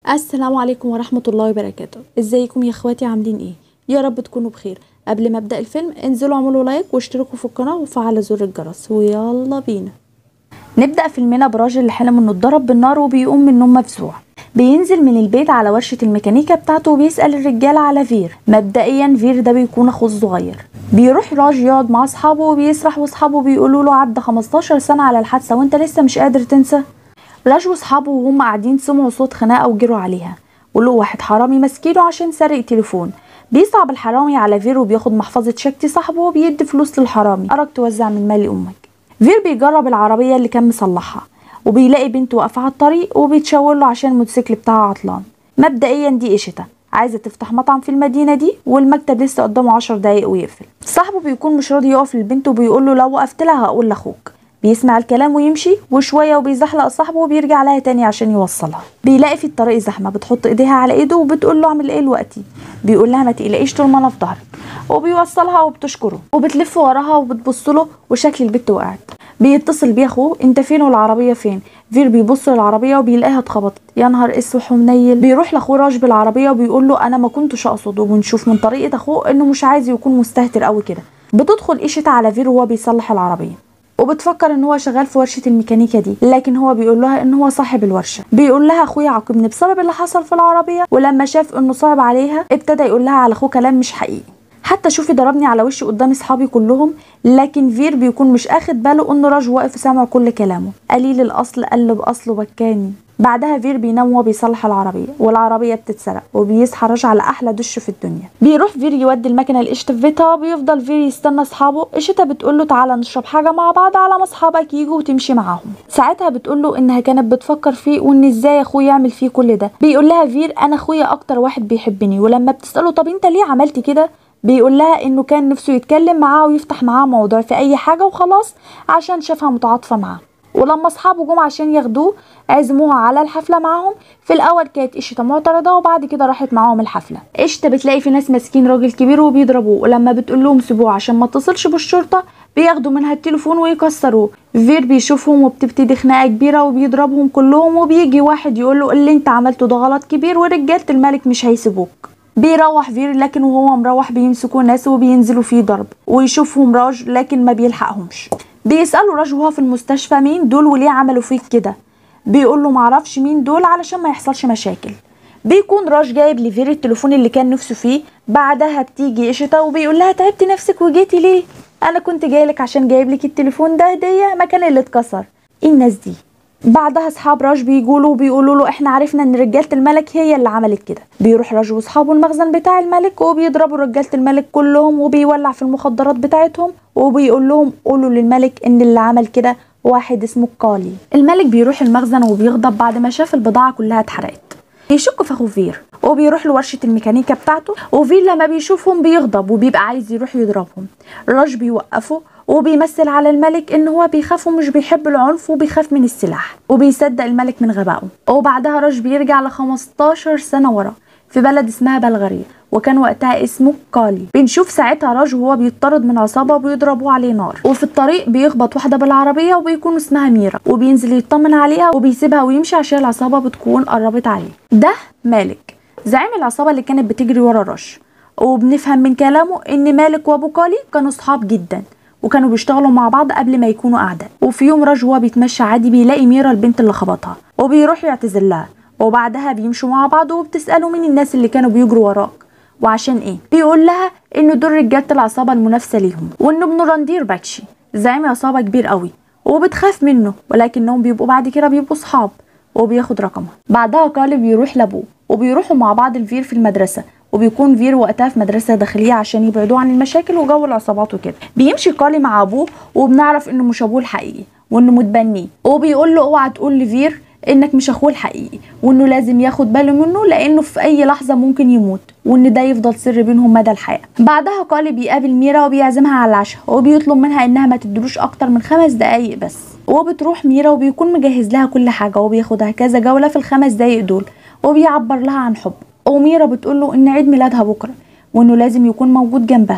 السلام عليكم ورحمة الله وبركاته ازيكم يا اخواتي عاملين ايه يا رب تكونوا بخير قبل ما ابدأ الفيلم انزلوا اعملوا لايك واشتركوا في القناة وفعلوا زر الجرس ويلا بينا نبدأ فيلمنا براجل اللي حلم انه اتضرب بالنار وبيقوم من النوم مفزوع بينزل من البيت على ورشة الميكانيكا بتاعته وبيسأل الرجالة على فير مبدئيا فير ده بيكون اخوه الصغير بيروح راج يقعد مع اصحابه وبيسرح واصحابه بيقولوا له عدى 15 سنة على الحادثة وانت لسه مش قادر تنسى راج واصحابه وهم قاعدين سمعوا صوت خناقه وجروا عليها ولقوا واحد حرامي ماسكينه عشان سرق تليفون بيصعب الحرامي على فير وبياخد محفظة شكتي صاحبه وبيدي فلوس للحرامي أراك توزع من مال أمك فير بيجرب العربية اللي كان مصلحها وبيلاقي بنته واقفة على الطريق وبيتشاور له عشان الموتوسيكل بتاعها عطلان مبدئيا دي قشطة عايزة تفتح مطعم في المدينة دي والمكتب لسه قدامه عشر دقايق ويقفل صاحبه بيكون مش راضي يقف للبنت وبيقول له لو وقفت لها هقول لاخوك بيسمع الكلام ويمشي وشويه وبيزحلق صاحبه وبيرجع لها تاني عشان يوصلها بيلاقي في الطريق زحمه بتحط ايديها على ايده وبتقول له اعمل ايه دلوقتي بيقول لها ما تقلقيش طول ما انا في ظهرك وبيوصلها وبتشكره وبتلف وراها وبتبص له وشكل البت وقعت بيتصل بيه اخوه انت فين والعربيه فين فير بيبص للعربيه وبيلاقيها اتخبطت يا نهار اسوح ومنيل بيروح لاخوه راج بالعربيه وبيقول له انا ما كنتش اقصد وبنشوف من طريقه اخوه انه مش عايز يكون مستهتر قوي كده بتدخل قشة على فير وهو بيصلح العربيه وبتفكر ان هو شغال في ورشه الميكانيكا دي لكن هو بيقول لها ان هو صاحب الورشه بيقول لها اخويا عاقبني بسبب اللي حصل في العربيه ولما شاف انه صعب عليها ابتدى يقول لها على اخوه كلام مش حقيقي حتى شوفي ضربني على وشي قدام اصحابي كلهم لكن فير بيكون مش اخد باله انه راج واقف سامع كل كلامه قليل الاصل قلب اصله بكاني بعدها فير بينام وهو بيصلح العربيه والعربيه بتتسرق وبيصحى راج على احلى دش في الدنيا بيروح فير يودي المكنه لقشطه في بيتها وبيفضل فير يستنى اصحابه قشطه بتقول له تعالى نشرب حاجه مع بعض على ما اصحابك يجوا وتمشي معاهم ساعتها بتقول له انها كانت بتفكر فيه وان ازاي اخوه يعمل فيه كل ده بيقول لها فير انا اخويا اكتر واحد بيحبني ولما بتساله طب انت ليه عملت كده بيقول لها انه كان نفسه يتكلم معاها ويفتح معاها موضوع في اي حاجه وخلاص عشان شافها متعاطفه معاه ولما اصحابه جم عشان ياخدوه عزموها على الحفله معاهم في الاول كانت قشطه معترضه وبعد كده راحت معاهم الحفله قشطه بتلاقي في ناس ماسكين راجل كبير وبيضربوه ولما بتقول لهم سيبوه عشان ما اتصلش بالشرطه بياخدوا منها التليفون ويكسروه فير بيشوفهم وبتبتدي خناقه كبيره وبيضربهم كلهم وبيجي واحد يقول له اللي انت عملته ده غلط كبير ورجاله الملك مش هيسيبوك بيروح فير لكن وهو مروح بيمسكوا ناس وبينزلوا فيه ضرب ويشوفهم راج لكن ما بيلحقهمش بيسألوا راج وهو في المستشفى مين دول وليه عملوا فيك كده بيقول له معرفش مين دول علشان ما يحصلش مشاكل بيكون راج جايب لفير التليفون اللي كان نفسه فيه بعدها بتيجي قشطه وبيقول لها تعبتي نفسك وجيتي ليه انا كنت جايلك عشان جايب لك التليفون ده هديه مكان اللي اتكسر ايه الناس دي بعدها اصحاب راج بيقولوا وبيقولوا له احنا عرفنا ان رجاله الملك هي اللي عملت كده بيروح راج واصحابه المخزن بتاع الملك وبيضربوا رجاله الملك كلهم وبيولع في المخدرات بتاعتهم وبيقول لهم قولوا للملك ان اللي عمل كده واحد اسمه قالي الملك بيروح المخزن وبيغضب بعد ما شاف البضاعه كلها اتحرقت بيشك في اخو فير وبيروح لورشة الميكانيكا بتاعته وفير لما بيشوفهم بيغضب وبيبقى عايز يروح يضربهم راج بيوقفه وبيمثل على الملك ان هو بيخاف ومش بيحب العنف وبيخاف من السلاح وبيصدق الملك من غبائه وبعدها راج بيرجع ل 15 سنة ورا في بلد اسمها بلغاريا وكان وقتها اسمه قالي بنشوف ساعتها راج وهو بيطرد من عصابة وبيضربوا عليه نار وفي الطريق بيخبط واحدة بالعربية وبيكون اسمها ميرا وبينزل يطمن عليها وبيسيبها ويمشي عشان العصابة بتكون قربت عليه ده مالك زعيم العصابة اللي كانت بتجري ورا راج وبنفهم من كلامه ان مالك وابو قالي كانوا صحاب جدا وكانوا بيشتغلوا مع بعض قبل ما يكونوا اعداء وفي يوم راج وهو بيتمشى عادي بيلاقي ميرا البنت اللي خبطها وبيروح يعتذر لها وبعدها بيمشوا مع بعض وبتساله مين الناس اللي كانوا بيجروا وراك وعشان ايه بيقول لها ان دول رجاله العصابه المنافسه ليهم وان ابن راندير باكشي زعيم عصابه كبير قوي وبتخاف منه ولكنهم بيبقوا بعد كده بيبقوا صحاب وبياخد رقمها بعدها قالب بيروح لابوه وبيروحوا مع بعض الفير في المدرسه وبيكون فير وقتها في مدرسة داخلية عشان يبعدوه عن المشاكل وجو العصابات وكده بيمشي قالي مع ابوه وبنعرف انه مش ابوه الحقيقي وانه متبنيه وبيقول له اوعى تقول لفير انك مش اخوه الحقيقي وانه لازم ياخد باله منه لانه في اي لحظة ممكن يموت وان ده يفضل سر بينهم مدى الحياة بعدها قالي بيقابل ميرا وبيعزمها على العشاء وبيطلب منها انها ما تدلوش اكتر من خمس دقايق بس وبتروح ميرا وبيكون مجهز لها كل حاجة وبياخدها كذا جولة في الخمس دقايق دول وبيعبر لها عن حبه وميرا بتقول له ان عيد ميلادها بكره وانه لازم يكون موجود جنبها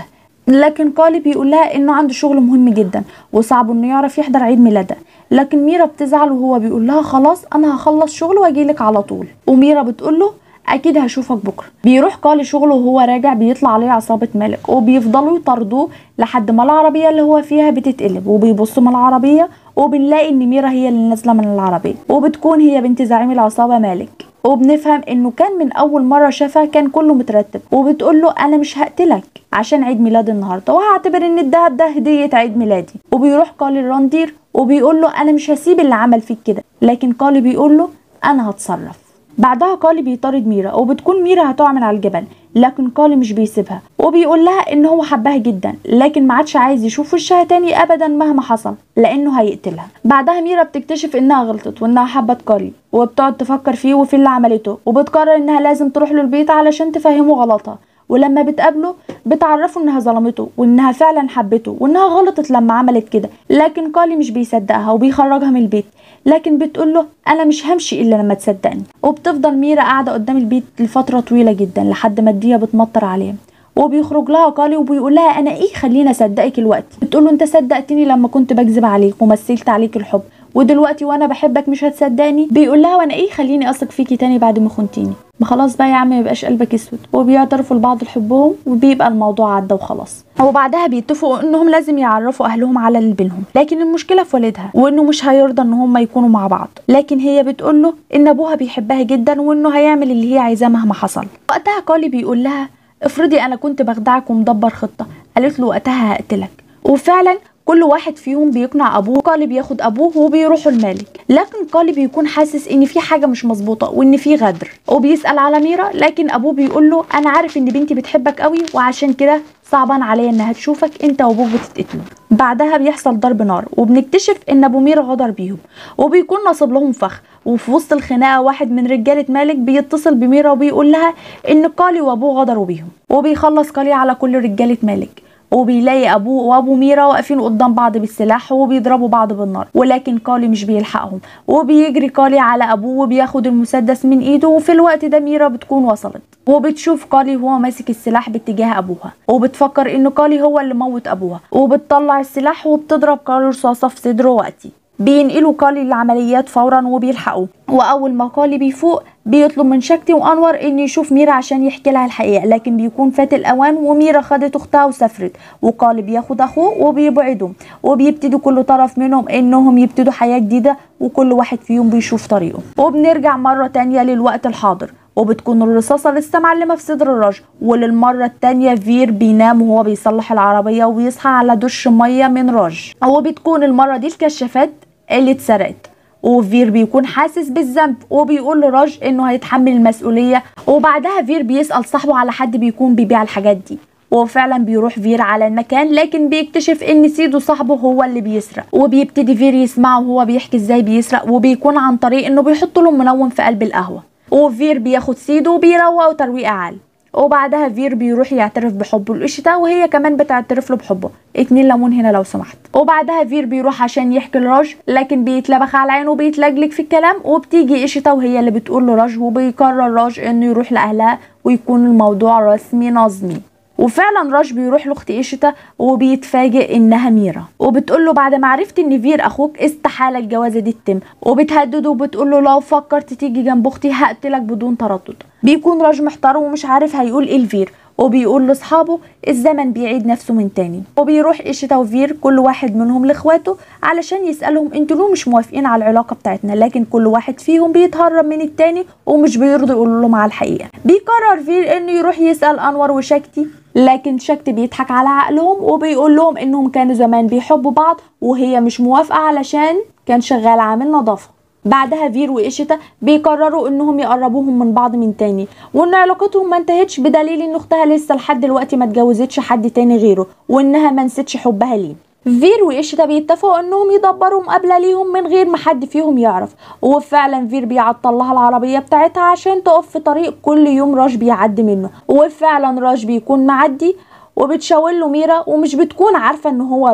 لكن كالي بيقول لها انه عنده شغل مهم جدا وصعب انه يعرف يحضر عيد ميلادها لكن ميرا بتزعل وهو بيقول لها خلاص انا هخلص شغل واجيلك على طول وميرا بتقول له اكيد هشوفك بكره بيروح كالي شغله وهو راجع بيطلع عليه عصابه مالك وبيفضلوا يطاردوه لحد ما العربيه اللي هو فيها بتتقلب وبيبصوا من العربيه وبنلاقي ان ميرا هي اللي نازله من العربيه وبتكون هي بنت زعيم العصابه مالك وبنفهم انه كان من اول مره شافها كان كله مترتب وبتقول له انا مش هقتلك عشان عيد ميلاد النهارده وهعتبر ان الدهب ده هديه عيد ميلادي وبيروح قالي الراندير وبيقول له انا مش هسيب اللي عمل فيك كده لكن قالي بيقول له انا هتصرف بعدها قالي بيطارد ميرا وبتكون ميرا هتقع من على الجبل لكن قالي مش بيسيبها وبيقول لها ان هو حبها جدا لكن ما عادش عايز يشوف وشها تاني ابدا مهما حصل لانه هيقتلها بعدها ميرا بتكتشف انها غلطت وانها حبت قالي وبتقعد تفكر فيه وفي اللي عملته وبتقرر انها لازم تروح له البيت علشان تفهمه غلطها ولما بتقابله بتعرفه انها ظلمته وانها فعلا حبته وانها غلطت لما عملت كده لكن قالي مش بيصدقها وبيخرجها من البيت لكن بتقول له انا مش همشي الا لما تصدقني وبتفضل ميرا قاعده قدام البيت لفتره طويله جدا لحد ما الدنيا بتمطر عليها وبيخرج لها قالي وبيقول لها انا ايه خليني اصدقك الوقت بتقول له انت صدقتني لما كنت بكذب عليك ومثلت عليك الحب ودلوقتي وانا بحبك مش هتصدقني بيقول لها وانا ايه خليني اثق فيكي تاني بعد ما خنتيني ما خلاص بقى يا عم ميبقاش قلبك اسود وبيعترفوا لبعض حبهم وبيبقى الموضوع عدى وخلاص وبعدها بيتفقوا انهم لازم يعرفوا اهلهم على اللي بينهم لكن المشكله في والدها وانه مش هيرضى ان هم يكونوا مع بعض لكن هي بتقول له ان ابوها بيحبها جدا وانه هيعمل اللي هي عايزاه مهما حصل وقتها كولي بيقول لها افرضي انا كنت بخدعك ومدبر خطه قالت له وقتها هقتلك وفعلا كل واحد فيهم بيقنع ابوه قالي بياخد ابوه وبيروحوا المالك لكن قالي بيكون حاسس ان في حاجه مش مظبوطه وان في غدر وبيسال على ميرا لكن ابوه بيقول له انا عارف ان بنتي بتحبك قوي وعشان كده صعبان عليا انها تشوفك انت وابوك بتتقتلوا بعدها بيحصل ضرب نار وبنكتشف ان ابو ميرا غدر بيهم وبيكون نصب لهم فخ وفي وسط الخناقه واحد من رجاله مالك بيتصل بميرا وبيقول لها ان قالي وابوه غدروا بيهم وبيخلص قالي على كل رجاله مالك وبيلاقي ابوه وابو ميرا واقفين قدام بعض بالسلاح وبيضربوا بعض بالنار ولكن كالي مش بيلحقهم وبيجري كالي على ابوه وبياخد المسدس من ايده وفي الوقت ده ميرا بتكون وصلت وبتشوف كالي وهو ماسك السلاح باتجاه ابوها وبتفكر ان كالي هو اللي موت ابوها وبتطلع السلاح وبتضرب كالي رصاصه في صدره وقتي بينقلوا كالي العمليات فورا وبيلحقوا واول ما كالي بيفوق بيطلب من شكتي وانور ان يشوف ميرا عشان يحكي لها الحقيقه لكن بيكون فات الاوان وميرا خدت اختها وسافرت وقال بياخد اخوه وبيبعدهم وبيبتدوا كل طرف منهم انهم يبتدوا حياه جديده وكل واحد فيهم بيشوف طريقه وبنرجع مره تانية للوقت الحاضر وبتكون الرصاصة لسه معلمة في صدر الراجل وللمرة التانية فير بينام وهو بيصلح العربية وبيصحى على دش مية من راج وبتكون المرة دي الكشافات اللي اتسرقت وفير بيكون حاسس بالذنب وبيقول لراج انه هيتحمل المسؤوليه وبعدها فير بيسال صاحبه على حد بيكون بيبيع الحاجات دي وفعلا بيروح فير على المكان لكن بيكتشف ان سيدو صاحبه هو اللي بيسرق وبيبتدي فير يسمعه وهو بيحكي ازاي بيسرق وبيكون عن طريق انه بيحط له منوم في قلب القهوه وفير بياخد سيدو وبيروقه ترويقه عالي وبعدها فير بيروح يعترف بحبه لإشتا وهي كمان بتعترف له بحبه اتنين ليمون هنا لو سمحت وبعدها فير بيروح عشان يحكي لراج لكن بيتلبخ على عينه وبيتلجلج في الكلام وبتيجي إشتا وهي اللي بتقول لراج وبيقرر راج انه يروح لأهلها ويكون الموضوع رسمي نظمي وفعلا راج بيروح لاخت إيشتا وبيتفاجئ انها ميرا وبتقول له بعد ما عرفت ان فير اخوك استحاله الجوازه دي تتم وبتهدده وبتقول له لو فكرت تيجي جنب اختي هقتلك بدون تردد بيكون راج محتار ومش عارف هيقول ايه لفير وبيقول لاصحابه الزمن بيعيد نفسه من تاني وبيروح إيشتا وفير كل واحد منهم لاخواته علشان يسألهم انتوا ليه مش موافقين على العلاقة بتاعتنا لكن كل واحد فيهم بيتهرب من التاني ومش بيرضوا يقولوا لهم على الحقيقة بيقرر فير انه يروح يسأل انور وشكتي لكن شكت بيضحك على عقلهم وبيقول لهم انهم كانوا زمان بيحبوا بعض وهي مش موافقة علشان كان شغال عامل نظافة بعدها فير وإيشتا بيقرروا انهم يقربوهم من بعض من تاني وان علاقتهم ما انتهتش بدليل ان اختها لسه لحد دلوقتي ما اتجوزتش حد تاني غيره وانها ما نسيتش حبها ليه فير وإيشتا بيتفقوا انهم يدبروا مقابلة ليهم من غير ما حد فيهم يعرف وفعلا فير بيعطل لها العربية بتاعتها عشان تقف في طريق كل يوم راج بيعدي منه وفعلا راج بيكون معدي وبتشاور له ميرا ومش بتكون عارفه ان هو راج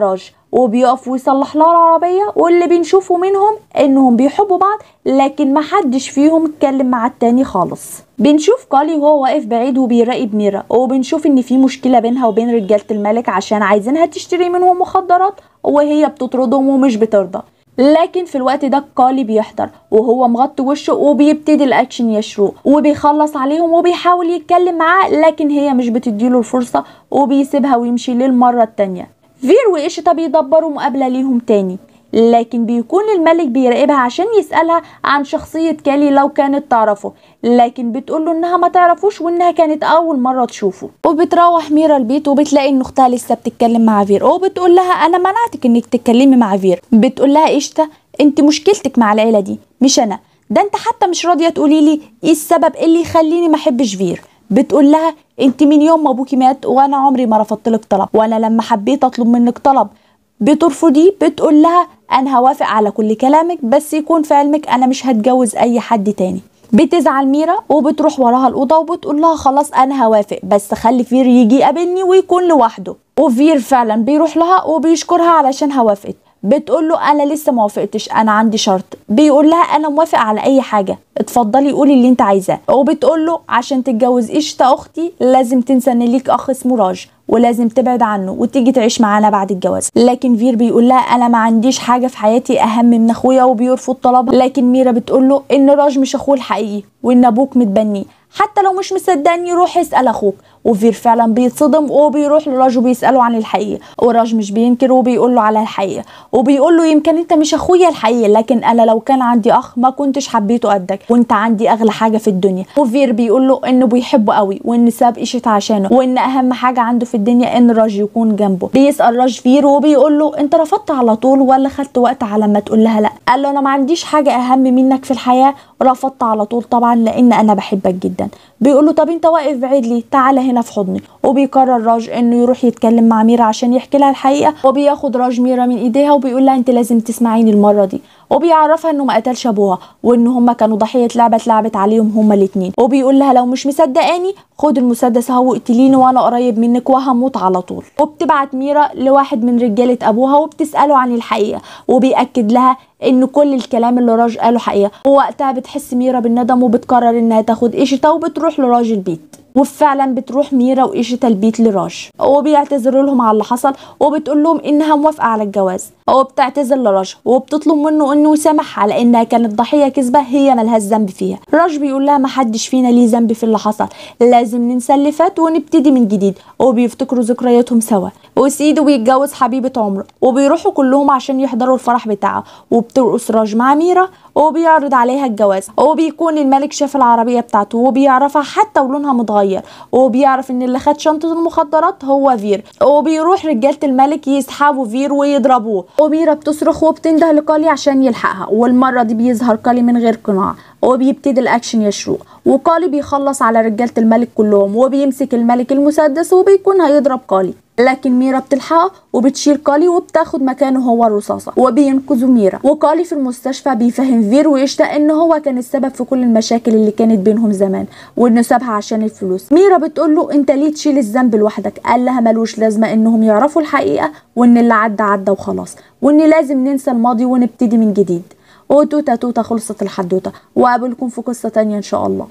وبيقف ويصلح لها العربية واللي بنشوفه منهم انهم بيحبوا بعض لكن محدش فيهم اتكلم مع التاني خالص بنشوف كالي وهو واقف بعيد وبيراقب ميرا وبنشوف ان في مشكلة بينها وبين رجالة الملك عشان عايزينها تشتري منهم مخدرات وهي بتطردهم ومش بترضى لكن في الوقت ده كالي بيحضر وهو مغطي وشه وبيبتدي الاكشن يشروق وبيخلص عليهم وبيحاول يتكلم معاه لكن هي مش بتديله الفرصة وبيسيبها ويمشي للمرة التانية فير وقشطة بيدبروا مقابلة ليهم تاني لكن بيكون الملك بيراقبها عشان يسألها عن شخصية كالي لو كانت تعرفه لكن بتقوله انها ما تعرفوش وانها كانت اول مرة تشوفه وبتروح ميرا البيت وبتلاقي ان اختها لسه بتتكلم مع فير وبتقول لها انا منعتك انك تتكلمي مع فير بتقول لها قشطة انت مشكلتك مع العيلة دي مش انا ده انت حتى مش راضية تقولي لي ايه السبب اللي يخليني ما احبش فير بتقول لها انت من يوم ما ابوكي مات وانا عمري ما رفضت لك طلب وانا لما حبيت اطلب منك طلب بترفضيه بتقول لها انا هوافق على كل كلامك بس يكون في علمك انا مش هتجوز اي حد تاني بتزعل ميرا وبتروح وراها الأوضة وبتقول لها خلاص أنا هوافق بس خلي فير يجي يقابلني ويكون لوحده وفير فعلا بيروح لها وبيشكرها علشان وافقت بتقول له انا لسه ما وافقتش انا عندي شرط بيقول لها انا موافق على اي حاجه اتفضلي قولي اللي انت عايزاه وبتقول له عشان تتجوز قشطه اختي لازم تنسى ان ليك اخ اسمه راج ولازم تبعد عنه وتيجي تعيش معانا بعد الجواز لكن فير بيقول لها انا ما عنديش حاجه في حياتي اهم من اخويا وبيرفض طلبها لكن ميرا بتقول له ان راج مش اخوه الحقيقي وان ابوك متبنيه حتى لو مش مصدقني روح اسال اخوك وفير فعلا بيتصدم وبيروح لراج وبيساله عن الحقيقه وراج مش بينكر وبيقول له على الحقيقه وبيقول له يمكن انت مش اخويا الحقيقي لكن انا لو كان عندي اخ ما كنتش حبيته قدك وانت عندي اغلى حاجه في الدنيا وفير بيقول له انه بيحبه قوي وان ساب قشط عشانه وان اهم حاجه عنده في الدنيا ان راج يكون جنبه بيسال راج فير وبيقول له انت رفضت على طول ولا خدت وقت على ما تقول لها لا قال له انا ما عنديش حاجه اهم منك في الحياه رفضت على طول طبعا لان انا بحبك جدا بيقول له طب انت واقف بعيد ليه تعالى هنا في حضني وبيقرر راج انه يروح يتكلم مع ميرا عشان يحكي لها الحقيقه وبياخد راج ميرا من ايديها وبيقول لها انت لازم تسمعيني المره دي وبيعرفها انه ما قتلش ابوها وان هما كانوا ضحيه لعبه اتلعبت عليهم هما الاتنين وبيقول لها لو مش مصدقاني خد المسدس اهو اقتليني وانا قريب منك وهموت على طول وبتبعت ميرا لواحد من رجاله ابوها وبتساله عن الحقيقه وبياكد لها ان كل الكلام اللي راج قاله حقيقه ووقتها بتحس ميرا بالندم وبتقرر انها تاخد قشطه وبتروح لراج البيت وفعلا بتروح ميرا وقشطه البيت لراج وبيعتذروا لهم على اللي حصل وبتقول لهم انها موافقه على الجواز وبتعتذر لراج وبتطلب منه انه يسامحها على انها كانت ضحيه كذبه هي ملهاش ذنب فيها راج بيقول لها محدش فينا ليه ذنب في اللي حصل لازم ننسى اللي فات ونبتدي من جديد وبيفتكروا ذكرياتهم سوا وسيدو بيتجوز حبيبه عمره وبيروحوا كلهم عشان يحضروا الفرح بتاعه وبترقص راج مع ميرا وبيعرض عليها الجواز وبيكون الملك شاف العربية بتاعته وبيعرفها حتى ولونها متغير وبيعرف ان اللي خد شنطة المخدرات هو فير وبيروح رجالة الملك يسحبوا فير ويضربوه وميرا بتصرخ وبتنده لكالي عشان يلحقها والمرة دي بيظهر كالي من غير قناع وبيبتدي الاكشن يشروق وكالي بيخلص على رجالة الملك كلهم وبيمسك الملك المسدس وبيكون هيضرب كالي لكن ميرا بتلحقه وبتشيل كالي وبتاخد مكانه هو الرصاصة وبينقذوا ميرا وكالي في المستشفى بيفهم فير ويشتا ان هو كان السبب في كل المشاكل اللي كانت بينهم زمان وانه سابها عشان الفلوس ميرا بتقول له انت ليه تشيل الذنب لوحدك قال لها ملوش لازمة انهم يعرفوا الحقيقة وان اللي عدى عدى وخلاص وان لازم ننسى الماضي ونبتدي من جديد وتوتا توتا خلصت الحدوتة وقابلكم في قصة تانية ان شاء الله